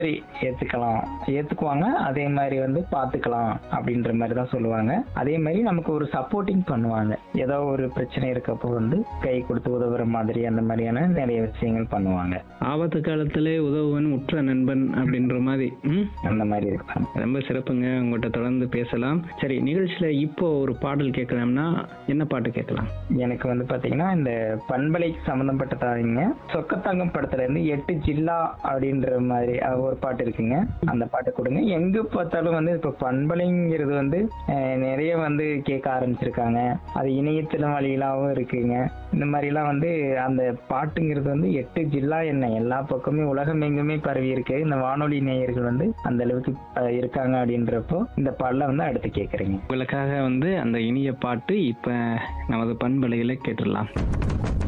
சரி ஏத்துக்கலாம் ஏத்துக்குவாங்க அதே மாதிரி வந்து பாத்துக்கலாம் அப்படின்ற மாதிரி தான் சொல்லுவாங்க அதே மாதிரி நமக்கு ஒரு சப்போர்ட்டிங் பண்ணுவாங்க ஏதோ ஒரு பிரச்சனை இருக்கப்போ வந்து கை கொடுத்து உதவுற மாதிரி அந்த மாதிரியான நிறைய விஷயங்கள் பண்ணுவாங்க ஆபத்து காலத்திலே உதவுவன் உற்ற நண்பன் அப்படின்ற மாதிரி ம் அந்த மாதிரி இருப்பாங்க ரொம்ப சிறப்புங்க உங்கள்கிட்ட தொடர்ந்து பேசலாம் சரி நிகழ்ச்சியில இப்போ ஒரு பாடல் கேட்கலாம்னா என்ன பாட்டு கேட்கலாம் எனக்கு வந்து பாத்தீங்கன்னா இந்த பண்பலை சம்பந்தப்பட்டதாங்க சொக்கத்தங்கம் படத்துல இருந்து எட்டு ஜில்லா அப்படின்ற மாதிரி அஹ், ஒரு பாட்டு இருக்குங்க அந்த பாட்டு கொடுங்க எங்க பார்த்தாலும் வந்து இப்ப பண்பலைங்கிறது வந்து அஹ், நிறைய வந்து கேட்க ஆரம்பிச்சிருக்காங்க அது இணையத்தில வழியிலாவும் இருக்குங்க இந்த மாதிரி எல்லாம் வந்து அந்த பாட்டுங்கிறது வந்து எட்டு ஜில்லா என்ன எல்லா பக்கமே உலகம் எங்குமே பரவி இருக்கு இந்த வானொலி நேயர்கள் வந்து அந்த அளவுக்கு அஹ், இருக்காங்க அப்படின்றப்போ இந்த பாடல வந்து அடுத்து கேக்குறீங்க உங்களுக்காக வந்து அந்த இனிய பாட்டு இப்ப நமது பண்பலையில கேட்டுடலாம்